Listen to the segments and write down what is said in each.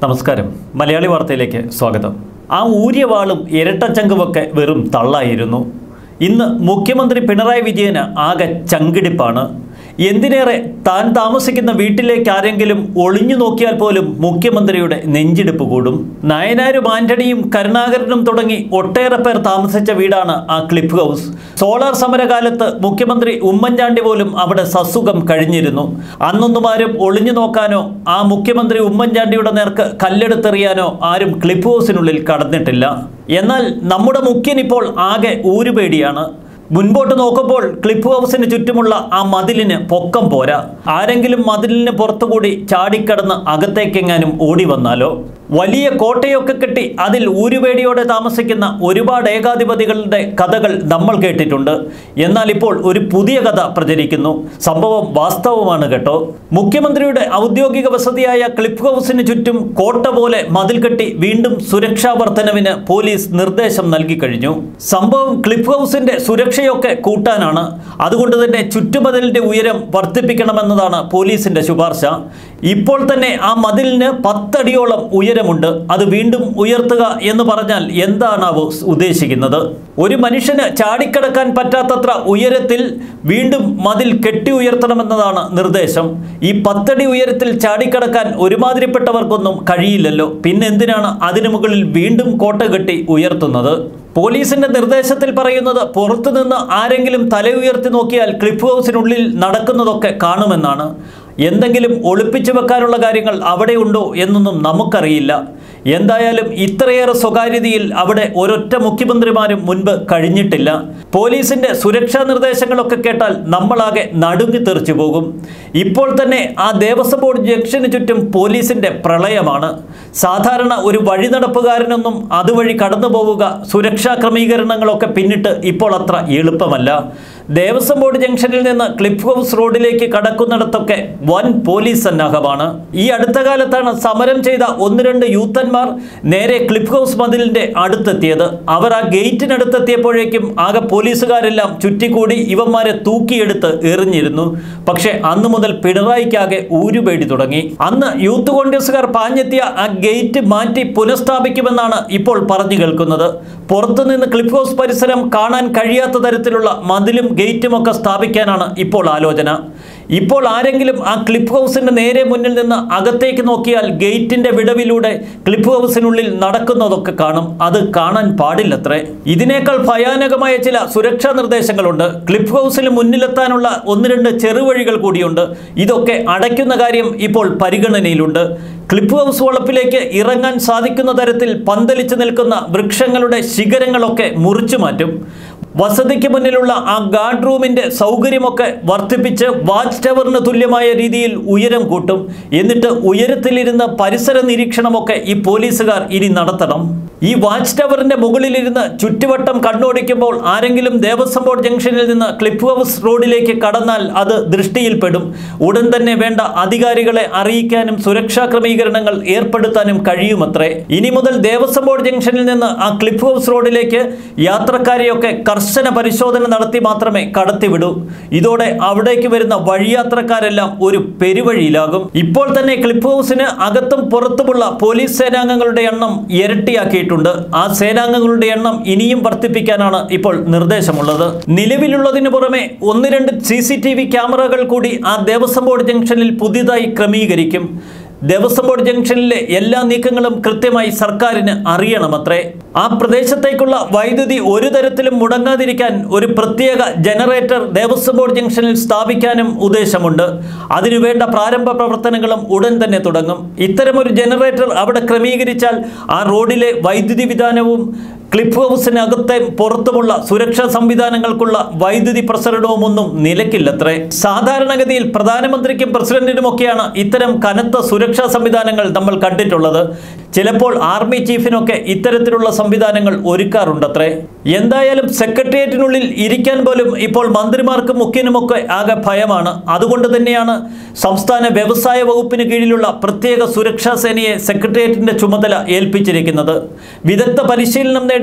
നമസ്കാരം മലയാളി വാർത്തയിലേക്ക് സ്വാഗതം ആ ഊര്യവാളും ഇരട്ടച്ചങ്കുമൊക്കെ വെറും തള്ളായിരുന്നു ഇന്ന് മുഖ്യമന്ത്രി പിണറായി വിജയന് ആകെ ചങ്കിടിപ്പാണ് എന്തിനേറെ താൻ താമസിക്കുന്ന വീട്ടിലേക്ക് ആരെങ്കിലും ഒളിഞ്ഞു നോക്കിയാൽ പോലും മുഖ്യമന്ത്രിയുടെ നെഞ്ചിടിപ്പ് കൂടും നയനാരും ആന്റണിയും കരുണാകരനും തുടങ്ങി ഒട്ടേറെ പേർ താമസിച്ച വീടാണ് ആ ക്ലിഫ് ഹൗസ് സോളാർ സമരകാലത്ത് മുഖ്യമന്ത്രി ഉമ്മൻചാണ്ടി പോലും അവിടെ സസുഖം കഴിഞ്ഞിരുന്നു അന്നൊന്നും ആരും ഒളിഞ്ഞു നോക്കാനോ ആ മുഖ്യമന്ത്രി ഉമ്മൻചാണ്ടിയുടെ നേർക്ക് കല്ലെടുത്തെറിയാനോ ആരും ക്ലിഫ് ഹൗസിനുള്ളിൽ കടന്നിട്ടില്ല എന്നാൽ നമ്മുടെ മുഖ്യൻ ഇപ്പോൾ ആകെ ഊരുപേടിയാണ് മുൻപോട്ട് നോക്കുമ്പോൾ ക്ലിഫ് ഹൗസിന് ചുറ്റുമുള്ള ആ മതിലിന് പൊക്കം പോരാ ആരെങ്കിലും മതിലിന് പുറത്തുകൂടി ചാടിക്കടന്ന് അകത്തേക്കെങ്ങാനും ഓടി വന്നാലോ വലിയ കോട്ടയൊക്കെ കെട്ടി അതിൽ ഊരുവേടിയോടെ താമസിക്കുന്ന ഒരുപാട് ഏകാധിപതികളുടെ കഥകൾ നമ്മൾ കേട്ടിട്ടുണ്ട് എന്നാൽ ഇപ്പോൾ ഒരു പുതിയ കഥ പ്രചരിക്കുന്നു സംഭവം വാസ്തവമാണ് കേട്ടോ മുഖ്യമന്ത്രിയുടെ ഔദ്യോഗിക വസതിയായ ക്ലിഫ് ഹൗസിന് ചുറ്റും കോട്ട പോലെ മതിൽ കെട്ടി വീണ്ടും സുരക്ഷാ വർധനവിന് പോലീസ് നിർദ്ദേശം നൽകി കഴിഞ്ഞു സംഭവം ക്ലിഫ് ഹൗസിന്റെ സുരക്ഷയൊക്കെ കൂട്ടാനാണ് അതുകൊണ്ട് തന്നെ ചുറ്റുമതിലിന്റെ ഉയരം വർദ്ധിപ്പിക്കണമെന്നതാണ് പോലീസിന്റെ ശുപാർശ ഇപ്പോൾ തന്നെ ആ മതിലിന് പത്തടിയോളം ഉയരമുണ്ട് അത് വീണ്ടും ഉയർത്തുക എന്ന് പറഞ്ഞാൽ എന്താണാവോ ഉദ്ദേശിക്കുന്നത് ഒരു മനുഷ്യന് ചാടിക്കടക്കാൻ പറ്റാത്തത്ര ഉയരത്തിൽ വീണ്ടും മതിൽ കെട്ടി ഉയർത്തണമെന്നതാണ് നിർദ്ദേശം ഈ പത്തടി ഉയരത്തിൽ ചാടിക്കടക്കാൻ ഒരുമാതിരിപ്പെട്ടവർക്കൊന്നും കഴിയില്ലല്ലോ പിന്നെ എന്തിനാണ് അതിനു മുകളിൽ വീണ്ടും കോട്ട കെട്ടി ഉയർത്തുന്നത് പോലീസിന്റെ നിർദ്ദേശത്തിൽ പറയുന്നത് പുറത്തുനിന്ന് ആരെങ്കിലും തല ഉയർത്തി നോക്കിയാൽ ക്ലിഫ് ഹൗസിനുള്ളിൽ നടക്കുന്നതൊക്കെ കാണുമെന്നാണ് എന്തെങ്കിലും ഒളിപ്പിച്ചു വെക്കാനുള്ള കാര്യങ്ങൾ അവിടെ ഉണ്ടോ എന്നൊന്നും നമുക്കറിയില്ല എന്തായാലും ഇത്രയേറെ സ്വകാര്യതയിൽ അവിടെ ഒരൊറ്റ മുഖ്യമന്ത്രിമാരും മുൻപ് കഴിഞ്ഞിട്ടില്ല പോലീസിന്റെ സുരക്ഷാ നിർദ്ദേശങ്ങളൊക്കെ കേട്ടാൽ നമ്മളാകെ നടുങ്ങി തെറിച്ചു പോകും ഇപ്പോൾ തന്നെ ആ ദേവസ്വം ബോർഡ് ജംഗ്ഷന് ചുറ്റും പോലീസിന്റെ പ്രളയമാണ് സാധാരണ ഒരു വഴി നടപ്പുകാരനൊന്നും അതുവഴി കടന്നു പോവുക സുരക്ഷാ ക്രമീകരണങ്ങളൊക്കെ പിന്നിട്ട് ഇപ്പോൾ അത്ര എളുപ്പമല്ല ദേവസ്വം ബോർഡ് ജംഗ്ഷനിൽ നിന്ന് ക്ലിഫ് ഹൗസ് റോഡിലേക്ക് കടക്കുന്നിടത്തൊക്കെ വൻ പോലീസ് സന്നാഹമാണ് ഈ അടുത്ത കാലത്താണ് സമരം ചെയ്ത ഒന്ന് രണ്ട് യൂത്തന്മാർ നേരെ ക്ലിഫ് ഹൗസ് മതിലിന്റെ അടുത്തെത്തിയത് അവർ ആ ഗേറ്റിനടുത്തെത്തിയപ്പോഴേക്കും ആകെ പോലീസുകാരെല്ലാം ചുറ്റിക്കൂടി ഇവന്മാരെ തൂക്കിയെടുത്ത് എറിഞ്ഞിരുന്നു പക്ഷേ അന്ന് മുതൽ പിണറായിക്കാകെ ഊരുപേടി തുടങ്ങി അന്ന് യൂത്ത് കോൺഗ്രസുകാർ പാഞ്ഞെത്തിയ ആ ഗേറ്റ് മാറ്റി പുനഃസ്ഥാപിക്കുമെന്നാണ് ഇപ്പോൾ പറഞ്ഞു കേൾക്കുന്നത് പുറത്തുനിന്ന് ക്ലിഫ് ഹൗസ് പരിസരം കാണാൻ കഴിയാത്ത തരത്തിലുള്ള മതിലും ഗേറ്റുമൊക്കെ സ്ഥാപിക്കാനാണ് ഇപ്പോൾ ആലോചന ഇപ്പോൾ ആരെങ്കിലും ആ ക്ലിഫ് ഹൗസിന്റെ നേരെ മുന്നിൽ നിന്ന് അകത്തേക്ക് നോക്കിയാൽ ഗേറ്റിന്റെ വിടവിലൂടെ ക്ലിഫ് ഹൗസിനുള്ളിൽ നടക്കുന്നതൊക്കെ കാണും അത് കാണാൻ പാടില്ലത്രേ ഇതിനേക്കാൾ ഭയാനകമായ ചില സുരക്ഷാ നിർദ്ദേശങ്ങളുണ്ട് ക്ലിഫ് ഹൗസിന് മുന്നിലെത്താനുള്ള ഒന്ന് രണ്ട് ചെറുവഴികൾ കൂടിയുണ്ട് ഇതൊക്കെ അടയ്ക്കുന്ന കാര്യം ഇപ്പോൾ പരിഗണനയിലുണ്ട് ക്ലിഫ് ഹൗസ് വളപ്പിലേക്ക് ഇറങ്ങാൻ സാധിക്കുന്ന തരത്തിൽ പന്തലിച്ചു നിൽക്കുന്ന വൃക്ഷങ്ങളുടെ ശിഖരങ്ങളൊക്കെ മുറിച്ചു മാറ്റും വസതിക്ക് മുന്നിലുള്ള ആ ഗാർഡ് റൂമിന്റെ സൗകര്യമൊക്കെ വർദ്ധിപ്പിച്ച് വാച്ച് ടവറിന് തുല്യമായ രീതിയിൽ ഉയരം കൂട്ടും എന്നിട്ട് ഉയരത്തിലിരുന്ന് പരിസര നിരീക്ഷണമൊക്കെ ഈ പോലീസുകാർ ഇനി നടത്തണം ഈ വാച്ച് ടവറിന്റെ മുകളിലിരുന്ന് ചുറ്റുവട്ടം കണ്ണോടിക്കുമ്പോൾ ആരെങ്കിലും ദേവസ്വം ബോർഡ് ജംഗ്ഷനിൽ നിന്ന് ക്ലിഫ് ഹൗസ് റോഡിലേക്ക് കടന്നാൽ അത് ദൃഷ്ടിയിൽപ്പെടും ഉടൻ തന്നെ വേണ്ട അധികാരികളെ അറിയിക്കാനും സുരക്ഷാ ക്രമീകരണങ്ങൾ ഏർപ്പെടുത്താനും കഴിയുമത്രേ ഇനി മുതൽ ദേവസ്വം ബോർഡ് ജംഗ്ഷനിൽ നിന്ന് ആ ക്ലിഫ് ഹൗസ് റോഡിലേക്ക് യാത്രക്കാരെയൊക്കെ കർശന പരിശോധന നടത്തി മാത്രമേ കടത്തിവിടൂ ഇതോടെ അവിടേക്ക് വരുന്ന വഴിയാത്രക്കാരെല്ലാം ഒരു പെരുവഴിയിലാകും ഇപ്പോൾ തന്നെ ക്ലിഫ് ഹൗസിന് അകത്തും പുറത്തുമുള്ള പോലീസ് സേനാംഗങ്ങളുടെ എണ്ണം ഇരട്ടിയാക്കിയിട്ടുണ്ട് ആ സേനാംഗങ്ങളുടെ എണ്ണം ഇനിയും വർദ്ധിപ്പിക്കാനാണ് ഇപ്പോൾ നിർദ്ദേശമുള്ളത് നിലവിലുള്ളതിന് പുറമെ ഒന്ന് രണ്ട് സി സി ടി വി ക്യാമറകൾ കൂടി ആ ദേവസ്വം ബോർഡ് ജംഗ്ഷനിൽ പുതിയതായി ക്രമീകരിക്കും ദേവസ്വം ബോർഡ് ജംഗ്ഷനിലെ എല്ലാ നീക്കങ്ങളും കൃത്യമായി സർക്കാരിന് അറിയണമത്രേ ആ പ്രദേശത്തേക്കുള്ള വൈദ്യുതി ഒരു തരത്തിലും മുടങ്ങാതിരിക്കാൻ ഒരു പ്രത്യേക ജനറേറ്റർ ദേവസ്വം ബോർഡ് ജംഗ്ഷനിൽ സ്ഥാപിക്കാനും ഉദ്ദേശമുണ്ട് അതിനുവേണ്ട പ്രാരംഭ പ്രവർത്തനങ്ങളും ഉടൻ തന്നെ തുടങ്ങും ഇത്തരമൊരു ജനറേറ്റർ അവിടെ ക്രമീകരിച്ചാൽ ആ റോഡിലെ വൈദ്യുതി വിധാനവും ക്ലിഫ് ഹൗസിനകത്തെ പുറത്തുമുള്ള സുരക്ഷാ സംവിധാനങ്ങൾക്കുള്ള വൈദ്യുതി പ്രസരണവും ഒന്നും നിലക്കില്ലത്രേ സാധാരണഗതിയിൽ പ്രധാനമന്ത്രിക്കും പ്രസിഡന്റിനുമൊക്കെയാണ് ഇത്തരം കനത്ത സുരക്ഷാ സംവിധാനങ്ങൾ നമ്മൾ കണ്ടിട്ടുള്ളത് ചിലപ്പോൾ ആർമി ചീഫിനൊക്കെ ഇത്തരത്തിലുള്ള സംവിധാനങ്ങൾ ഒരുക്കാറുണ്ടത്രേ എന്തായാലും സെക്രട്ടേറിയറ്റിനുള്ളിൽ ഇരിക്കാൻ പോലും ഇപ്പോൾ മന്ത്രിമാർക്കും മുഖ്യനുമൊക്കെ ആകെ ഭയമാണ് അതുകൊണ്ട് തന്നെയാണ് സംസ്ഥാന വ്യവസായ വകുപ്പിന് കീഴിലുള്ള പ്രത്യേക സുരക്ഷാ സേനയെ സെക്രട്ടേറിയറ്റിന്റെ ചുമതല ഏൽപ്പിച്ചിരിക്കുന്നത് വിദഗ്ധ പരിശീലനം നേടിയ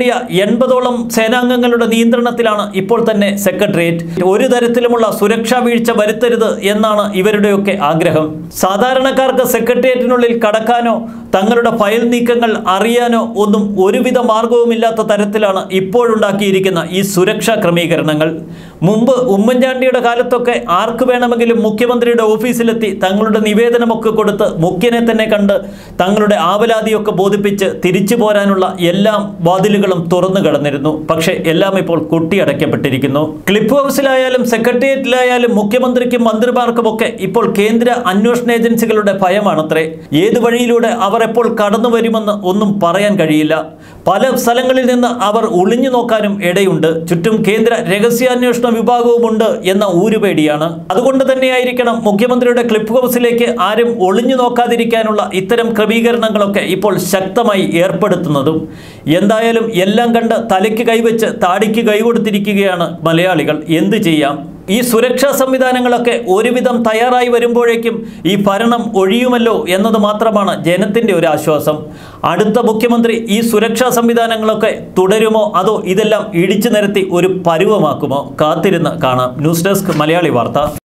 നേടിയ എൺപതോളം സേനാംഗങ്ങളുടെ നിയന്ത്രണത്തിലാണ് ഇപ്പോൾ തന്നെ സെക്രട്ടേറിയറ്റ് ഒരു തരത്തിലുമുള്ള സുരക്ഷാ വീഴ്ച വരുത്തരുത് എന്നാണ് ഇവരുടെയൊക്കെ ആഗ്രഹം സാധാരണക്കാർക്ക് സെക്രട്ടേറിയറ്റിനുള്ളിൽ കടക്കാനോ തങ്ങളുടെ ഫയൽ നീക്കങ്ങൾ അറിയാനോ ഒന്നും ഒരുവിധ മാർഗവുമില്ലാത്ത തരത്തിലാണ് ഇപ്പോഴുണ്ടാക്കിയിരിക്കുന്ന ഈ സുരക്ഷാ ക്രമീകരണങ്ങൾ മുമ്പ് ഉമ്മൻചാണ്ടിയുടെ കാലത്തൊക്കെ ആർക്ക് വേണമെങ്കിലും മുഖ്യമന്ത്രിയുടെ ഓഫീസിലെത്തി തങ്ങളുടെ നിവേദനമൊക്കെ കൊടുത്ത് മുഖ്യനെ തന്നെ കണ്ട് തങ്ങളുടെ ആവലാതിയൊക്കെ ബോധിപ്പിച്ച് തിരിച്ചു പോരാനുള്ള എല്ലാ വാതിലുകളും തുറന്നു കിടന്നിരുന്നു പക്ഷേ എല്ലാം ഇപ്പോൾ കൊട്ടിയടയ്ക്കപ്പെട്ടിരിക്കുന്നു ക്ലിപ്പ് ഹൗസിലായാലും സെക്രട്ടേറിയറ്റിലായാലും മുഖ്യമന്ത്രിക്കും മന്ത്രിമാർക്കുമൊക്കെ ഇപ്പോൾ കേന്ദ്ര അന്വേഷണ ഏജൻസികളുടെ ഭയമാണത്രേ ഏത് വഴിയിലൂടെ അവർ എപ്പോൾ കടന്നു വരുമെന്ന് ഒന്നും പറയാൻ കഴിയില്ല പല സ്ഥലങ്ങളിൽ നിന്ന് അവർ ഒളിഞ്ഞു നോക്കാനും ഇടയുണ്ട് ചുറ്റും കേന്ദ്ര രഹസ്യാന്വേഷണ വിഭാഗവുമുണ്ട് എന്ന ഊരുപേടിയാണ് അതുകൊണ്ട് തന്നെയായിരിക്കണം മുഖ്യമന്ത്രിയുടെ ക്ലിപ്പ് ഹൗസിലേക്ക് ആരും ഒളിഞ്ഞു നോക്കാതിരിക്കാനുള്ള ഇത്തരം ക്രമീകരണങ്ങളൊക്കെ ഇപ്പോൾ ശക്തമായി ഏർപ്പെടുത്തുന്നതും എന്തായാലും എല്ലാം കണ്ട് തലയ്ക്ക് കൈവച്ച് താടിക്ക് കൈകൊടുത്തിരിക്കുകയാണ് മലയാളികൾ എന്ത് ചെയ്യാം ഈ സുരക്ഷാ സംവിധാനങ്ങളൊക്കെ ഒരുവിധം തയ്യാറായി വരുമ്പോഴേക്കും ഈ ഭരണം ഒഴിയുമല്ലോ എന്നത് മാത്രമാണ് ജനത്തിൻ്റെ ഒരു ആശ്വാസം അടുത്ത മുഖ്യമന്ത്രി ഈ സുരക്ഷാ സംവിധാനങ്ങളൊക്കെ തുടരുമോ അതോ ഇതെല്ലാം ഇടിച്ചു നിരത്തി ഒരു പരുവമാക്കുമോ കാത്തിരുന്ന് കാണാം ന്യൂസ് ഡെസ്ക് മലയാളി വാർത്ത